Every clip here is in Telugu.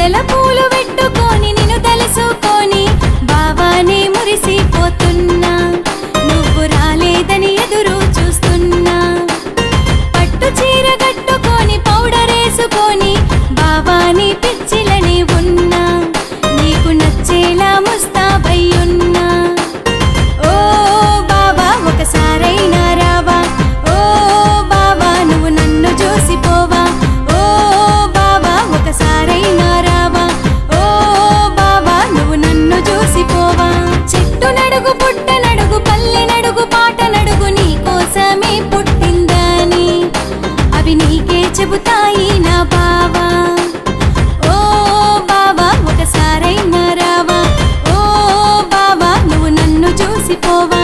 జడల పూలు పెట్టుకొని నిన్ను తలుసుకొని బావానే మురిసిపోతున్నా నువ్వు రాలేదని ఎదురు చూస్తున్నా పట్టు చీర కట్టుకొని పౌడర్ వేసుకొని బావాని పిచ్చిలని ఉన్నా నీకు నచ్చేలా ముస్తాబయ్యున్నా ఓ బావా ఒకసారైనా రావా ఓ బావా నువ్వు నన్ను చూసిపోవా ఓ బావా ఒకసారైనా రావా ఓ బావా నువ్వు నన్ను చూసిపోవా చెట్టు నడుగు పుట్ట నడుగు పల్లె నడుగు పాట నడుగు నీ కోసమే పుట్టిందని అవి నీకే చెబుతాయి నా బావా ఓ బావా ఒకసారైనా రావా ఓ బావా నువ్వు నన్ను చూసిపోవా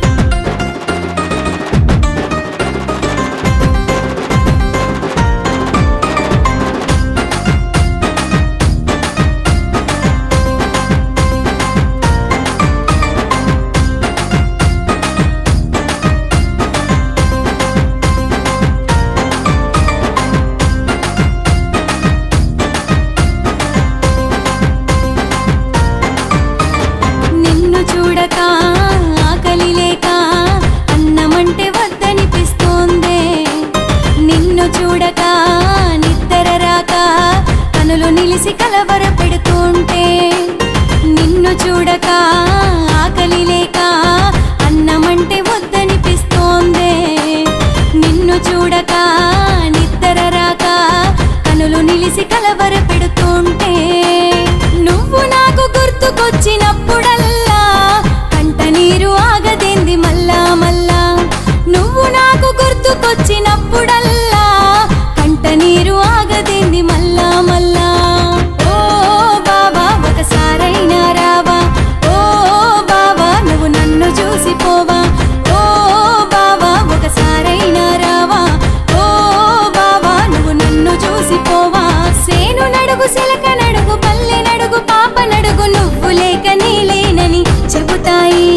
నిన్ను చూడక ఆకలి లేక అన్నమంటే వద్దనిపిస్తోందే నిన్ను చూడక నిద్ర రాక కనులు నిలిసి కలవర పెడుతుంటే నిన్ను చూడక ఆకలి లేక అన్నమంటే వద్దనిపిస్తోందే నిన్ను చూడక నిద్ర రాక కనులు నిలిసి కలవర పెడుతుంటే నువ్వు నాకు గుర్తుకొచ్చినప్పుడల్లా కంట నీరు ఆగదేంది మల్లా మల్లా నువ్వు నాకు గుర్తుకొచ్చినప్పుడల్లా కంట నీరు ఆగదేంది మల్లా మల్లా ఓ బావా ఒకసారైనా రావా ఓ బావా నువ్వు నన్ను చూసిపోవా ఓ బావా ఒకసారైనా రావా ఓ బావా నువ్వు నన్ను చూసిపోవా సేను నడుగు సిలక నడుగు పల్లె నడుగు పాప నడుగు నువ్వు లేక నీలేనని చెబుతాయి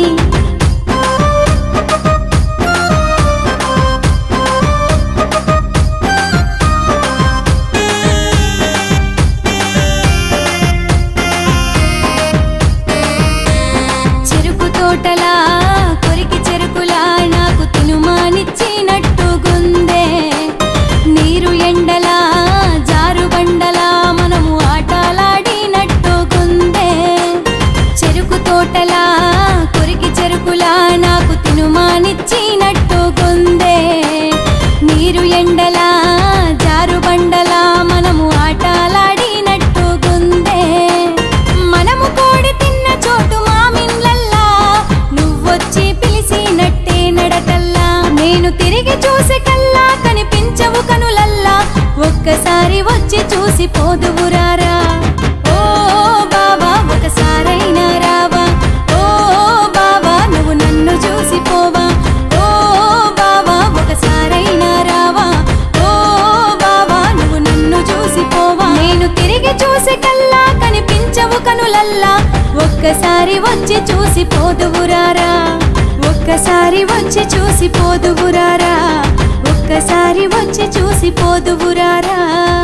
చెరుకు తోటలా కొరికి చెరుకులా నాకు తినుమానిచ్చినట్టుగుందే నీరు ఎండలా జారు బండలా మనము ఆటలాడినట్టుగుందే చెరుకు తోటలా కొరికి చెరుకులా నాకు తినుమానిచ్చినట్టుగుందే నీరు ఎండలా జారు బండలా మనము ఆటలాడినట్టుగుందే మనము కోడి తిన్న చోటు మామిన్లల్లా నువ్వొచ్చి పిలిచినట్టే నడకల్లా నేను తిరిగి చూసే కల్లా కనిపించవు కనులల్లా ఒక్కసారి వచ్చి చూసి పోదువురారా ఓ బావా ఒకసారైనా రావా ఓ బావా నువ్వు నన్ను చూసిపోవా ఓ బావా ఒకసారైనా రావా ఓ బావా నువ్వు నన్ను చూసిపోవా నేను తిరిగి చూసే కల్లా కనిపించవు కనులల్లా ఒక్కసారి వచ్చి చూసి పోదువురారా ఒక్కసారి వచ్చి చూసి పోదువురారా ఒక్కసారి వచ్చి చూసి పోదువురారా